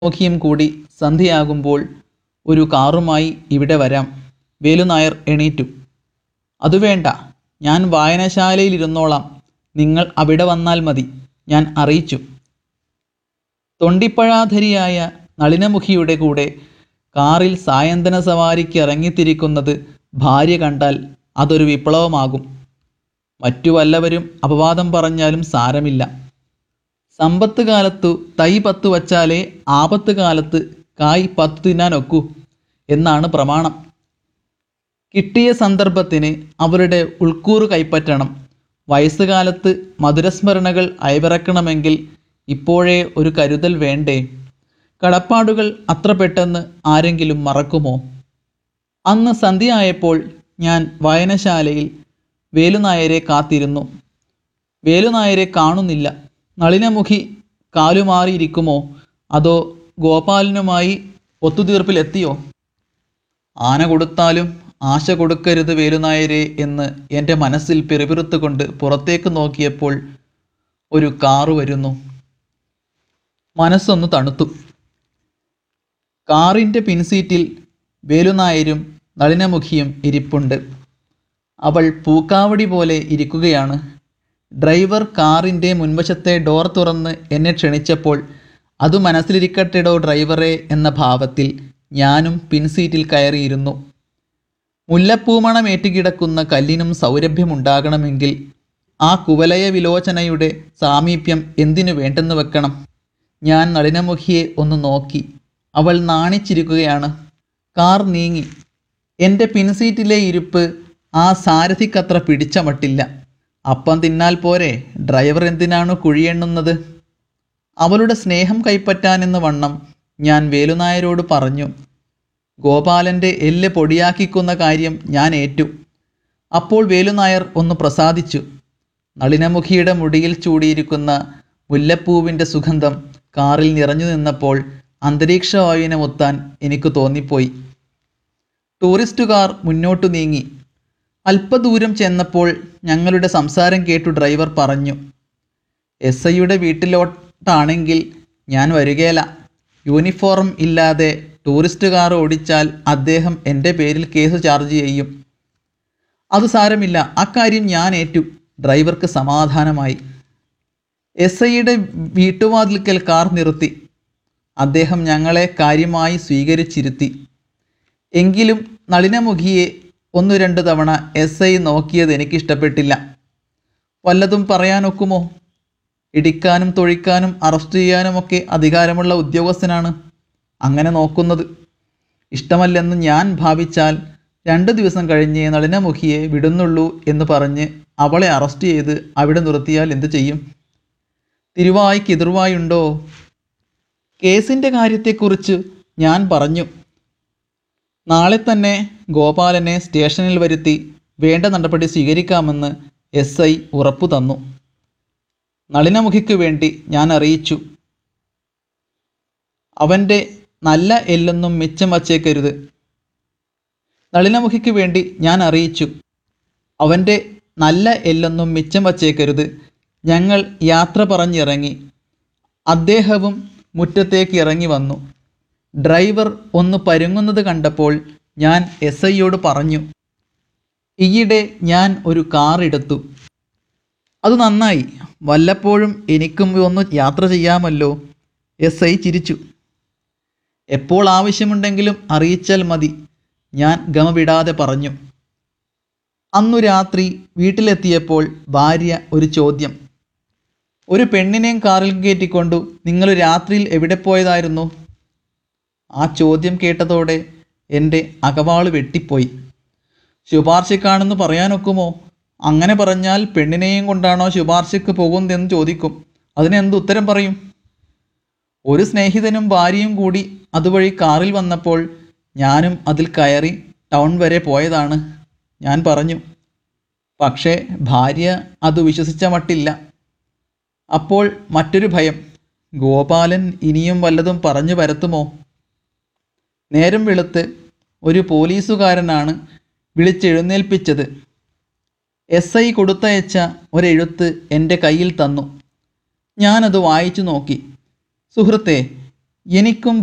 നോക്കിയും കൂടി സന്ധ്യയാകുമ്പോൾ ഒരു കാറുമായി ഇവിടെ വരാം വേലുനായർ എണീറ്റു അത് വേണ്ട ഞാൻ വായനശാലയിലിരുന്നോളാം നിങ്ങൾ അവിടെ വന്നാൽ മതി ഞാൻ അറിയിച്ചു തൊണ്ടിപ്പഴാധരിയായ നളിനമുഖിയുടെ കൂടെ കാറിൽ സായന്തന സവാരിക്ക് ഇറങ്ങിത്തിരിക്കുന്നത് ഭാര്യ കണ്ടാൽ അതൊരു വിപ്ലവമാകും മറ്റു വല്ലവരും അപവാദം പറഞ്ഞാലും സാരമില്ല സമ്പത്ത് കാലത്തു തൈ പത്ത് വച്ചാലേ ആപത്ത് കാലത്ത് കായ് പത്ത് തിന്നാനൊക്കൂ എന്നാണ് പ്രമാണം കിട്ടിയ സന്ദർഭത്തിന് അവരുടെ ഉൾക്കൂറ് കൈപ്പറ്റണം വയസ്സുകാലത്ത് മധുരസ്മരണകൾ അയവിറക്കണമെങ്കിൽ ഇപ്പോഴേ ഒരു കരുതൽ വേണ്ടേ കടപ്പാടുകൾ അത്ര പെട്ടെന്ന് ആരെങ്കിലും മറക്കുമോ അന്ന് സന്ധ്യയായപ്പോൾ ഞാൻ വായനശാലയിൽ വേലുനായരെ കാത്തിരുന്നു വേലുനായരെ കാണുന്നില്ല നളിനമുഖി കാലുമാറിയിരിക്കുമോ അതോ ഗോപാലനുമായി ഒത്തുതീർപ്പിലെത്തിയോ ആന കൊടുത്താലും ആശ കൊടുക്കരുത് വേലുനായരെ എന്ന് എൻ്റെ മനസ്സിൽ പിറുപിറുത്തുകൊണ്ട് പുറത്തേക്ക് നോക്കിയപ്പോൾ ഒരു കാറ് വരുന്നു മനസ്സൊന്ന് തണുത്തു കാറിൻ്റെ പിൻസീറ്റിൽ വേലുനായരും നളിനമുഖിയും ഇരിപ്പുണ്ട് അവൾ പൂക്കാവടി പോലെ ഇരിക്കുകയാണ് ഡ്രൈവർ കാറിൻ്റെ മുൻവശത്തെ ഡോർ തുറന്ന് എന്നെ ക്ഷണിച്ചപ്പോൾ അത് മനസ്സിലിരിക്കട്ടെടോ ഡ്രൈവറെ എന്ന ഭാവത്തിൽ ഞാനും പിൻസീറ്റിൽ കയറിയിരുന്നു മുല്ലപ്പൂമണം ഏറ്റുകിടക്കുന്ന കല്ലിനും സൗരഭ്യമുണ്ടാകണമെങ്കിൽ ആ കുവലയ വിലോചനയുടെ സാമീപ്യം എന്തിനു വേണ്ടെന്ന് വെക്കണം ഞാൻ നളിനമുഖിയെ ഒന്ന് നോക്കി അവൾ നാണിച്ചിരിക്കുകയാണ് കാർ നീങ്ങി എൻ്റെ പിൻസീറ്റിലെ ഇരിപ്പ് ആ സാരഥിക്കത്ര പിടിച്ച മട്ടില്ല അപ്പം തിന്നാൽ പോരെ ഡ്രൈവർ എന്തിനാണ് കുഴിയെണ്ണുന്നത് അവളുടെ സ്നേഹം കൈപ്പറ്റാനെന്ന് വണ്ണം ഞാൻ വേലുനായരോട് പറഞ്ഞു ഗോപാലൻ്റെ എല്ല് പൊടിയാക്കിക്കുന്ന കാര്യം ഞാൻ ഏറ്റു അപ്പോൾ വേലുനായർ ഒന്ന് പ്രസാദിച്ചു നളിനമുഖിയുടെ മുടിയിൽ ചൂടിയിരിക്കുന്ന മുല്ലപ്പൂവിൻ്റെ സുഗന്ധം കാറിൽ നിറഞ്ഞു നിന്നപ്പോൾ അന്തരീക്ഷവായുവിനെ ഒത്താൻ എനിക്ക് തോന്നിപ്പോയി ടൂറിസ്റ്റുകാർ മുന്നോട്ടു നീങ്ങി അല്പദൂരം ചെന്നപ്പോൾ ഞങ്ങളുടെ സംസാരം കേട്ടു ഡ്രൈവർ പറഞ്ഞു എസ് ഐയുടെ വീട്ടിലോട്ടാണെങ്കിൽ ഞാൻ വരികയില്ല യൂണിഫോം ഇല്ലാതെ ടൂറിസ്റ്റ് കാർ ഓടിച്ചാൽ അദ്ദേഹം എൻ്റെ പേരിൽ കേസ് ചാർജ് ചെയ്യും അത് സാരമില്ല അക്കാര്യം ഞാൻ ഏറ്റു ഡ്രൈവർക്ക് സമാധാനമായി എസ് ഐയുടെ വീട്ടുവാതിൽക്കൽ കാർ നിർത്തി അദ്ദേഹം ഞങ്ങളെ കാര്യമായി സ്വീകരിച്ചിരുത്തി എങ്കിലും നളിനമുഖിയെ ഒന്നു രണ്ട് തവണ എസ് ഐ നോക്കിയത് എനിക്കിഷ്ടപ്പെട്ടില്ല വല്ലതും പറയാനൊക്കുമോ ഇടിക്കാനും തൊഴിക്കാനും അറസ്റ്റ് ചെയ്യാനുമൊക്കെ അധികാരമുള്ള ഉദ്യോഗസ്ഥനാണ് അങ്ങനെ നോക്കുന്നത് ഇഷ്ടമല്ലെന്ന് ഞാൻ ഭാവിച്ചാൽ രണ്ട് ദിവസം കഴിഞ്ഞ് നളിനമുഖിയെ വിടുന്നുള്ളൂ എന്ന് പറഞ്ഞ് അവളെ അറസ്റ്റ് ചെയ്ത് അവിടെ നിർത്തിയാൽ എന്തു ചെയ്യും തിരുവായ്ക്ക് എതിർവായുണ്ടോ കേസിൻ്റെ കാര്യത്തെക്കുറിച്ച് ഞാൻ പറഞ്ഞു നാളെ തന്നെ ഗോപാലനെ സ്റ്റേഷനിൽ വരുത്തി വേണ്ട നടപടി സ്വീകരിക്കാമെന്ന് എസ് ഐ ഉറപ്പു തന്നു നളിനമുഖിക്ക് വേണ്ടി ഞാൻ അറിയിച്ചു അവൻ്റെ നല്ല എല്ലൊന്നും മിച്ചം വച്ചേക്കരുത് നളിനമുഖിക്ക് വേണ്ടി ഞാൻ അറിയിച്ചു അവൻ്റെ നല്ല എല്ലൊന്നും മിച്ചം വച്ചേക്കരുത് ഞങ്ങൾ യാത്ര പറഞ്ഞിറങ്ങി അദ്ദേഹവും മുറ്റത്തേക്ക് ഇറങ്ങി വന്നു ഡ്രൈവർ ഒന്ന് പരുങ്ങുന്നത് കണ്ടപ്പോൾ ഞാൻ എസ് ഐയോട് പറഞ്ഞു ഈയിടെ ഞാൻ ഒരു കാർ എടുത്തു അത് നന്നായി വല്ലപ്പോഴും എനിക്കും ഒന്ന് യാത്ര ചെയ്യാമല്ലോ എസ് ഐ ചിരിച്ചു എപ്പോൾ ആവശ്യമുണ്ടെങ്കിലും അറിയിച്ചാൽ മതി ഞാൻ ഗമ വിടാതെ പറഞ്ഞു അന്നു രാത്രി വീട്ടിലെത്തിയപ്പോൾ ഭാര്യ ഒരു ചോദ്യം ഒരു പെണ്ണിനെയും കാറിൽ കയറ്റിക്കൊണ്ടു നിങ്ങൾ രാത്രിയിൽ എവിടെ പോയതായിരുന്നു ആ ചോദ്യം കേട്ടതോടെ എൻ്റെ അകവാള് വെട്ടിപ്പോയി ശുപാർശക്കാണെന്ന് പറയാനൊക്കുമോ അങ്ങനെ പറഞ്ഞാൽ പെണ്ണിനെയും കൊണ്ടാണോ ശുപാർശയ്ക്ക് പോകുന്നതെന്ന് ചോദിക്കും അതിനെന്ത് ഉത്തരം പറയും ഒരു സ്നേഹിതനും ഭാര്യയും കൂടി അതുവഴി കാറിൽ വന്നപ്പോൾ ഞാനും അതിൽ കയറി ടൗൺ വരെ പോയതാണ് ഞാൻ പറഞ്ഞു പക്ഷേ ഭാര്യ അത് വിശ്വസിച്ച മട്ടില്ല അപ്പോൾ മറ്റൊരു ഭയം ഗോപാലൻ ഇനിയും വല്ലതും പറഞ്ഞു പരത്തുമോ നേരം വെളുത്ത് ഒരു പോലീസുകാരനാണ് വിളിച്ചെഴുന്നേൽപ്പിച്ചത് എസ് ഐ കൊടുത്തയച്ച ഒരെഴുത്ത് എൻ്റെ കയ്യിൽ തന്നു ഞാനത് വായിച്ചു നോക്കി സുഹൃത്തെ എനിക്കും